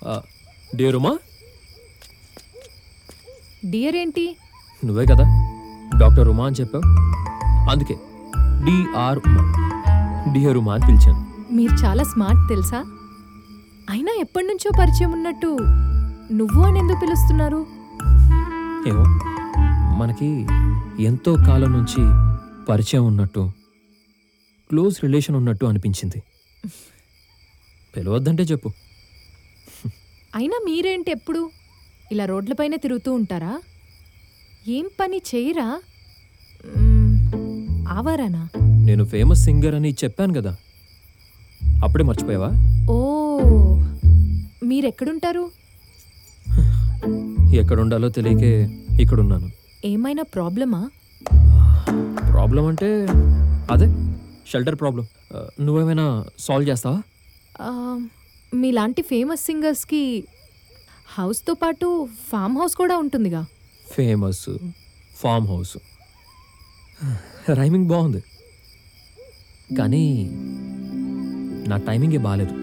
Dear Uma dear ఏంటి నువ్వే కదా డాక్టర్ ఉమా అని చెప్పావు అందుకే డిఆర్ ఉమా డియర్ ఉమా అని పిలిచాను మీరు చాలా స్మార్ట్ తెలుసా అయినా ఎప్పటి నుంచో పరిచయం ఉన్నట్టు నువ్వు అని ఎందుకు పిలుస్తున్నారు ఏమో మనకి ఎంతో కాలం నుంచి పరిచయం ఉన్నట్టు క్లోజ్ రిలేషన్ ఉన్నట్టు అనిపించింది పిలవద్దంటే చెప్పు అయినా మీరేంటి ఎప్పుడు ఇలా రోడ్లపైన తిరుగుతూ ఉంటారా ఏం పని చేయరా మ్మ్, ఆవారానా నేను ఫేమస్ సింగర్ అని చెప్పాను కదా అప్పుడే మర్చిపోయావా ఓ మీరెక్కడుంటారు ఎక్కడ ఉండాలో తెలియకే ఇక్కడున్నాను ఏమైనా ప్రాబ్లమా ప్రాబ్లం అంటే అదే షెల్టర్ ప్రాబ్లం ఆ, నువ్వేమైనా సాల్వ్ చేస్తావా ఆ, మీలాంటి ఫేమస్ సింగర్స్కి హౌస్తో పాటు ఫామ్ హౌస్ కూడా ఉంటుందిగా ఫేమస్ ఫామ్ హౌస్ రైమింగ్ బాగుంది కానీ నా టైమింగే బాగాలేదు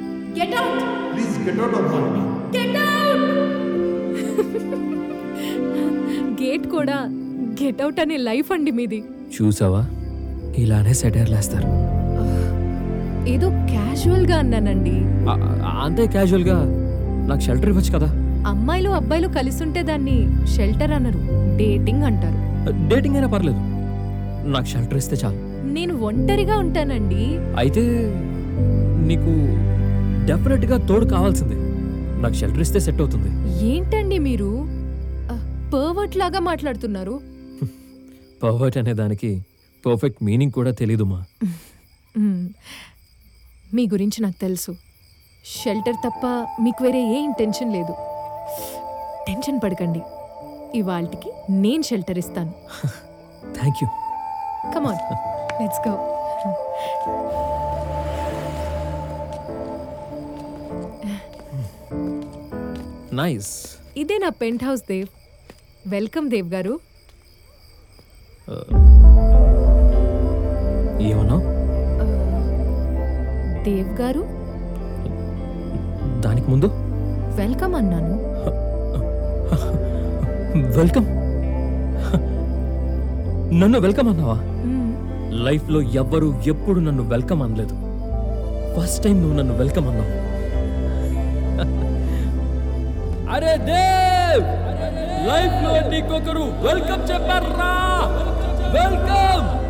గేట్ కూడా గెట్ అవుట్ అనే లైఫ్ అండి మీది చూసావా ఇలానే సెటైర్లు వేస్తారు ఏదో క్యాజువల్గా అన్నానండి ఆ, ఆ, అంతే క్యాజువల్గా నాకు షెల్టర్ ఇవ్వచ్చు కదా అమ్మాయిలు అబ్బాయిలు కలిసి ఉంటే దాన్ని షెల్టర్ అనరు డేటింగ్ అంటారు డేటింగ్ అయినా పర్లేదు నాకు షెల్టర్ ఇస్తే చాలు నేను ఒంటరిగా ఉంటానండి అయితే నీకు డెఫినెట్గా తోడు కావాల్సిందే నాకు షెల్టర్ ఇస్తే సెట్ అవుతుంది ఏంటండి మీరు పర్వర్ట్ లాగా మాట్లాడుతున్నారు పర్వర్ట్ అనే దానికి పర్ఫెక్ట్ మీనింగ్ కూడా తెలీదుమా మ్మ్. మీ గురించి నాకు తెలుసు షెల్టర్ తప్ప మీకు వేరే ఏ ఇంటెన్షన్ లేదు టెన్షన్ పడకండి ఇవాళకి నేను షెల్టర్ ఇస్తాను thank you come on let's go nice ఇదే నా penthouse Dev welcome Dev గారు ఏమన్నా ఆ, దేవ్ గారు దానికి ముందు వెల్కమ్ అన్నాను వెల్కమ్ నన్ను వెల్కమ్ అన్నావా మ్మ్. లైఫ్లో ఎవ్వరు ఎప్పుడు నన్ను వెల్కమ్ అనలేదు ఫస్ట్ టైం నువ్వు నన్ను వెల్కమ్ అన్నావు అరే దేవ్ లైఫ్ లో నీకొకరు వెల్కమ్ చెప్పారా వెల్కమ్